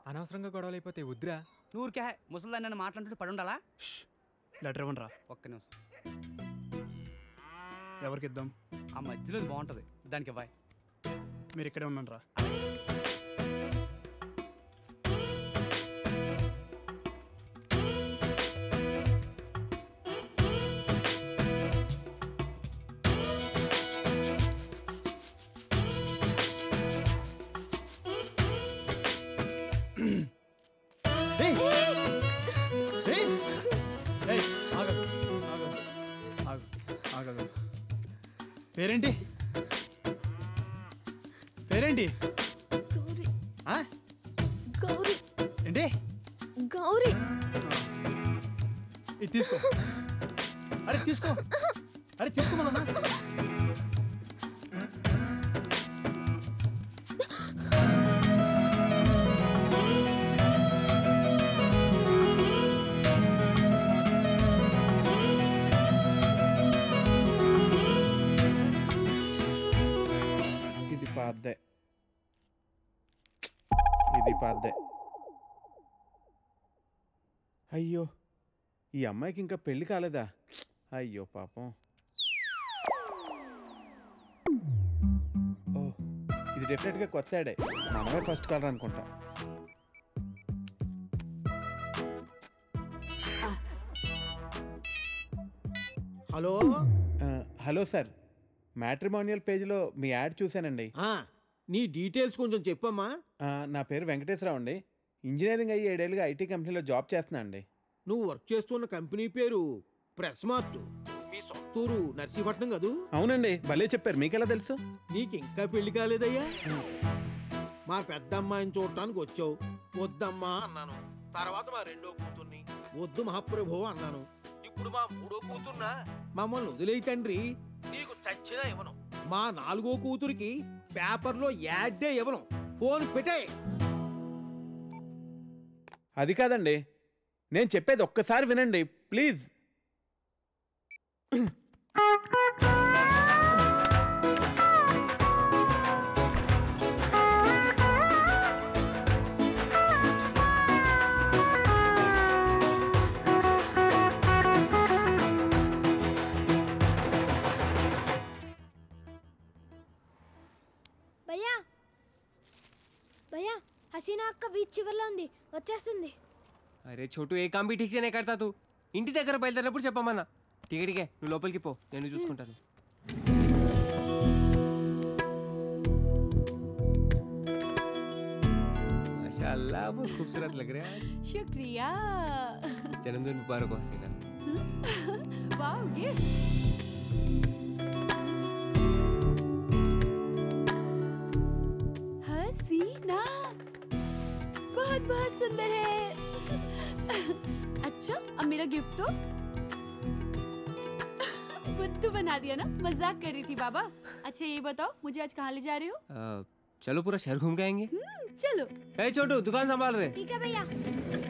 అనవసరంగా గొడవలు అయిపోతే వద్దురా నూరికే ముసలిదాన్ని నన్ను మాట్లాడుతూ పడి ఉండాలా లెటర్ ఇవ్వండి రా ఒక్క నిమిషం ఎవరికి ఇద్దాం ఆ మధ్యలో ఇది బాగుంటుంది దానికి ఇవ్వాయి మీరు ఇక్కడే ఉన్నాను రా ఏయ్! ఏయ్! ఏయ్, ఆగు, ఆగు, ఆగు, ఆగు, ఆగు. పేరేంటి పేరేంటి గౌరీ ఆ? గౌరీ ఏంటి గౌరీ ఇది తీసుకో అరే తీసుకో అరే తీసుకోమన్నా ఇది పాద్దే ఇది పాద్దే అయ్యో ఈ అమ్మాయికి ఇంకా పెళ్లి కాలేదా అయ్యో పాపం ఓ ఇది డెఫినెట్గా కొత్త యాడే మనమే ఫస్ట్ కలర్ అనుకుంటా హలో ఆ, హలో సార్ మ్యాట్రిమోనియల్ పేజ్లో మీ యాడ్ చూశానండి ఆ, నీ డీటెయిల్స్ కొంచెం చెప్పమ్మా ఆ, నా పేరు వెంకటేశ్వరరావు అండి ఇంజనీరింగ్ అయ్యి ఏడేళ్ళుగా ఐటీ కంపెనీలో జాబ్ చేస్తున్నా అండి నువ్వు వర్క్ చేస్తున్న కంపెనీ పేరు ప్రెస్ మార్ట్ మీ సొంతూరు నర్సీపట్నం కదూ అవునండి భలే చెప్పారు మీకెలా తెలుసు నీకు ఇంకా పెళ్లి కాలేదయ్యా మా పెద్ద అమ్మాయిని చూడటానికి వచ్చావు వద్దమ్మా అన్నాను తర్వాత మా రెండో కూతుర్ని వద్దు మహాప్రభు అన్నాను ఇప్పుడు మా మూడో కూతుర్నా మమ్మల్ని వదిలేయి తండ్రి నీకు చచ్చినా ఇవ్వను మా నాలుగో కూతురికి పేపర్లో యాడ్డే ఇవ్వను ఫోన్ పెట్టే అది కాదండి నేను చెప్పేది ఒక్కసారి వినండి ప్లీజ్ భయ్యా భయ్యా హసీనా అక్క బీచ్ చివరిలో ఉంది వచ్చేస్తుంది అరే చోటు ఏ కాంబి ఠీక్ చేయనే కడతా తూ ఇంటి దగ్గర బయలుదేరినప్పుడు చెప్పమన్నా టికెట్కే నువ్వు లోపలికి పో నేను చూసుకుంటాను माशाल्लाह बहुत खूबसूरत लग रहे हैं शुक्रिया आज जन्मदिन मुबारक हो हसीना वाओ गिफ्ट हसीना बहुत बहुत सुंदर है अच्छा अब मेरा गिफ्ट तो बुद्धू बना दिया ना मजाक कर रही थी बाबा अच्छा ये बताओ मुझे आज कहाँ ले जा रहे हो अ, चलो पूरा शहर घूम के आएंगे हम्म, चलो ए छोटू दुकान संभाल रहे ठीक है भैया